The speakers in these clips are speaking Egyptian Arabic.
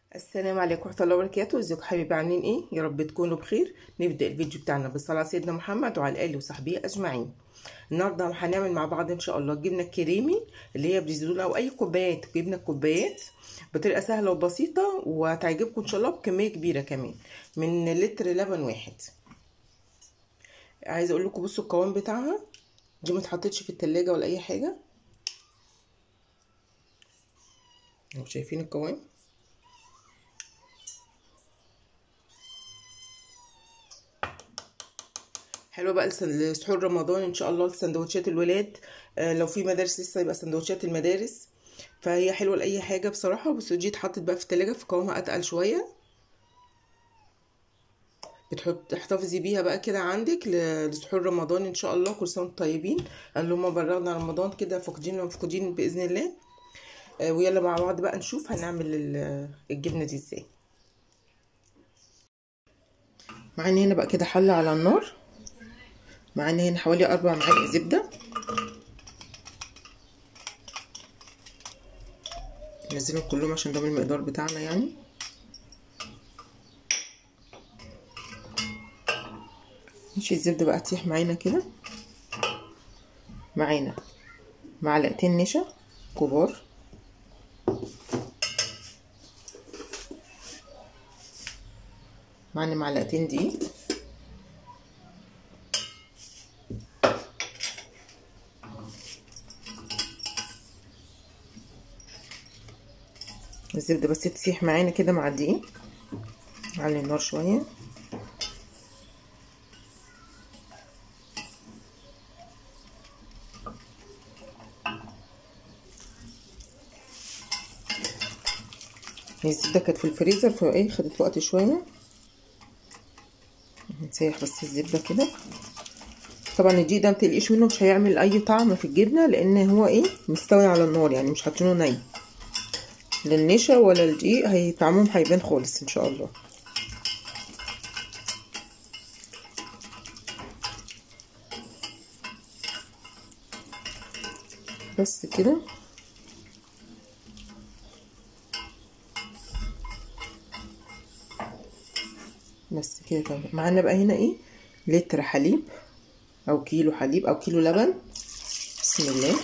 السلام عليكم ورحمة الله وبركاته ازيكم حبايبي عاملين ايه يا رب تكونوا بخير نبدأ الفيديو بتاعنا بالصلاة على سيدنا محمد وعلى آله وصحبه أجمعين النهارده هنعمل مع بعض ان شاء الله الجبنة الكريمي اللي هي بريزولا او اي كوبايات جبنة كوبايات بطريقة سهلة وبسيطة وهتعجبكم ان شاء الله بكمية كبيرة كمان من لتر لبن واحد عايزة اقول لكم بصوا القوام بتاعها دي ما اتحطتش في التلاجة ولا اي حاجة شايفين القوام حلوه بقى لسحور رمضان ان شاء الله لسندوتشات الولاد آه لو في مدارس لسه يبقى سندوتشات المدارس فهي حلوه لاي حاجه بصراحه بس دي اتحطت بقى في التلاجة في قوامها اتقل شويه بتحط تحتفظي بيها بقى كده عندك لسحور رمضان ان شاء الله كل سنه وانتم طيبين اللهم بلغنا رمضان كده فاقدين ومفقودين باذن الله آه ويلا مع بعض بقى نشوف هنعمل الجبنه دي ازاي معانا هنا بقى كده حله على النار معانا هنا حوالي أربع معالق زبدة ننزلهم كلهم عشان ده المقدار بتاعنا يعني ماشي الزبدة بقى تسيح معانا كده معانا معلقتين نشا كبار معانا معلقتين دقيق الزبدة بس تسيح معانا كده مع الدقيق علي النار شوية الزبدة كانت في الفريزر فايه خدت وقت شوية نسيح بس الزبدة كده طبعا الدقيق ده متقلقيش منه مش هيعمل اي طعم في الجبنة لان هو ايه مستوي على النار يعني مش حاطينه ني لا النشا ولا الدقيق هي طعمهم هيبان خالص ان شاء الله بس كده بس كده تمام معانا بقى هنا ايه لتر حليب او كيلو حليب او كيلو لبن بسم الله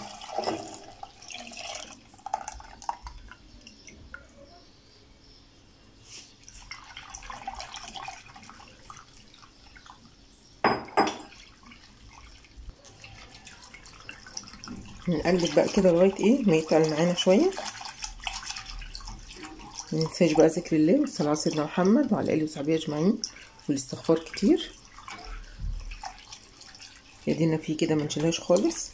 نقلب بقى كده لغايه ايه ما يتقل معانا شويه مننساش بقى ذكر الله والصلاه على سيدنا محمد وعلى اله وصحبه اجمعين والاستغفار كتير ايدينا فيه كده منشيلهاش خالص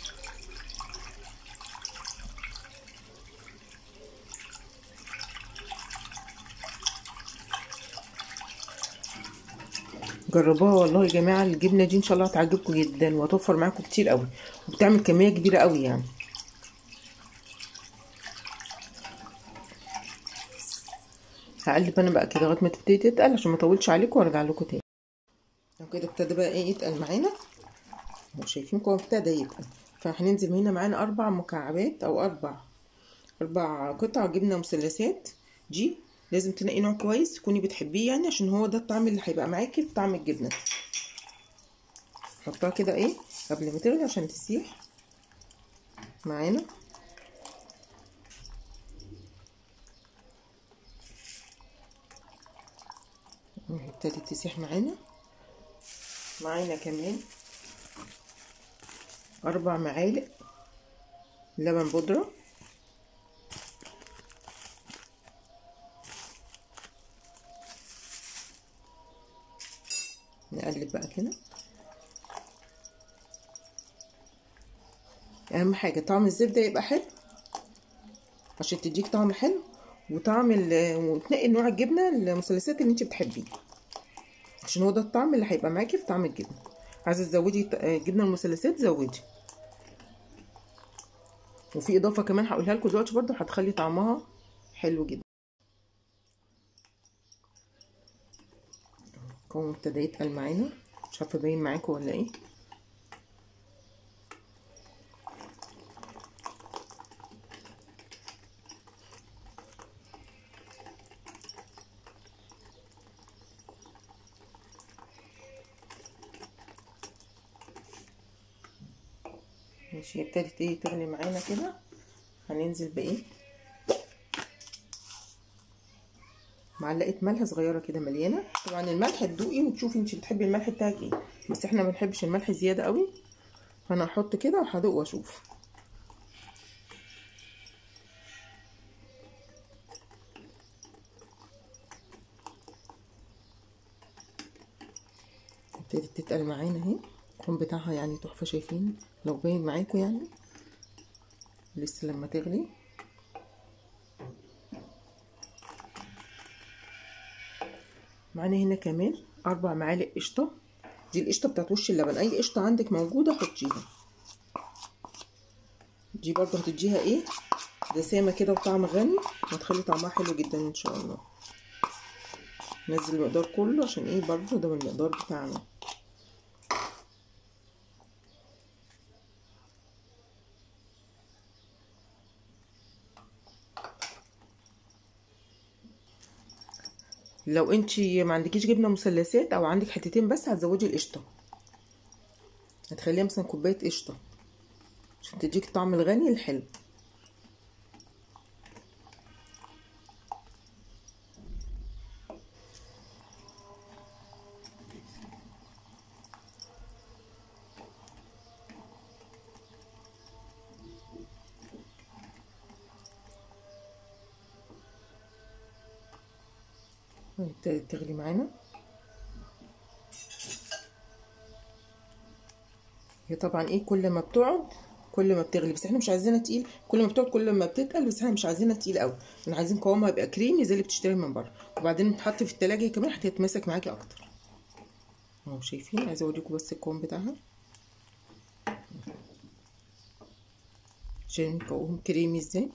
جربوها والله يا جماعه الجبنه دي ان شاء الله هتعجبكم جدا وهتوفر معاكم كتير قوي وبتعمل كميه كبيره قوي يعني هقلب انا بقى كده لغايه ما تبتدي تتقل عشان ما اطولش عليكم وارجع لكم تاني لو كده ابتدى بقى ايه يتقل معانا شايفين كده ابتدى يتقل فهننزل هنا معانا اربع مكعبات او اربع اربع قطع جبنه مثلثات دي لازم تنقي نوع كويس تكوني بتحبيه يعني عشان هو ده الطعم اللي هيبقى معاكي في طعم الجبنه حطها كده ايه قبل ما تغلي عشان تسيح معانا ابتدت تسيح معانا معانا كمان اربع معالق لبن بودره نقلب بقى كده اهم حاجه طعم الزبده يبقى حلو عشان تديك طعم حلو وطعم وتنقي نوع الجبنه المثلثات اللي انت بتحبيه عشان هو ده الطعم اللي هيبقى معاكي في طعم الجبنه عايزه تزودي جبنه المثلثات زودي وفي اضافه كمان هقولها لكم دلوقتي برده هتخلي طعمها حلو جدا القوام ابتدى يتقل معانا مش عارفه باين معاكم ولا ايه ماشي ابتدت ايه تغلي معانا كده هننزل بايه معلقه ملح صغيره كده مليانه طبعا الملح تدوقي وتشوفي انت بتحبي الملح بتاعك ايه بس احنا ما بنحبش الملح زياده قوي فانا هحط كده وهدوق واشوف ابتدت تتقل معانا اهي الكون بتاعها يعني تحفه شايفين لو باين معاكم يعني لسه لما تغلي معانا هنا كمان اربع معالق قشطه دي القشطه بتاعت وش اللبن اي قشطه عندك موجوده حطيها دي برضو هتديها ايه دسامه كده وطعم غني وهتخلي طعمها حلو جدا ان شاء الله نزل المقدار كله عشان ايه برضو ده من المقدار بتاعنا لو انت ما عندكيش جبنه مثلثات او عندك حتتين بس هتزودي القشطه هتخليها مثلا كوبايه قشطه عشان تديك الطعم الغني الحلو ابتدت تغلي معانا هي طبعا ايه كل ما بتقعد كل ما بتغلي بس احنا مش عايزينها تقيل كل ما بتقعد كل ما بتتقل بس احنا مش عايزينها تقيل قوي احنا عايزين قوامها يبقى كريمي زي اللي بتشتري من بره وبعدين بتحط في التلاجة كمان هتتمسك معاكي اكتر اهو شايفين عايزه اوريكم بس القوام بتاعها عشان قوام كريمي ازاي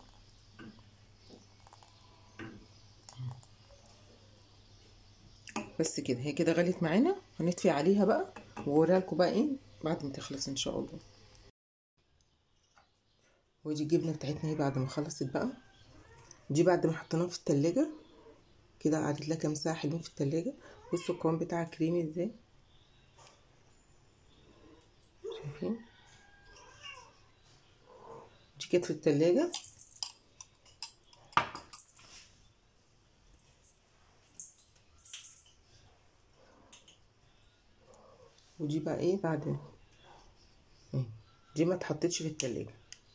بس كده هي كده غلت معانا هنطفي عليها بقى واوريها لكم بقى ايه بعد ما تخلص ان شاء الله ودي الجبنه بتاعتنا اهي بعد ما خلصت بقى دي بعد ما حطيناها في التلاجة كده قعدت لها كام ساعه حلوين في التلاجة بصوا القوام بتاعها كريمي ازاي شايفين دي كانت في التلاجة ودي بقى ايه بعد ايه دي ما اتحطتش في التلاجة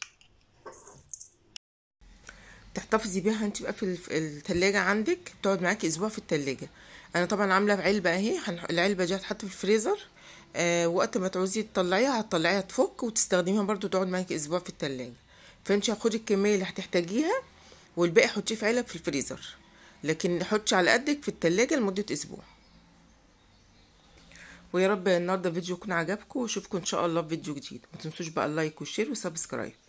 تحتفظي بيها انت بقى في التلاجة عندك تقعد معاكي اسبوع في التلاجة انا طبعا عامله علبه اهي العلبه دي هتحط في الفريزر آه وقت ما تعوزي تطلعيها هتطلعيها تفك وتستخدميها برضو تقعد معاكي اسبوع في التلاجة فانت هتاخدي الكميه اللي هتحتاجيها والباقي حطيه في علب في الفريزر لكن حطي على قدك في التلاجة لمده اسبوع ويا رب النهارده فيديو يكون عجبكم واشوفكم ان شاء الله في فيديو جديد ما تنسوش بقى اللايك والشير وسبسكرايب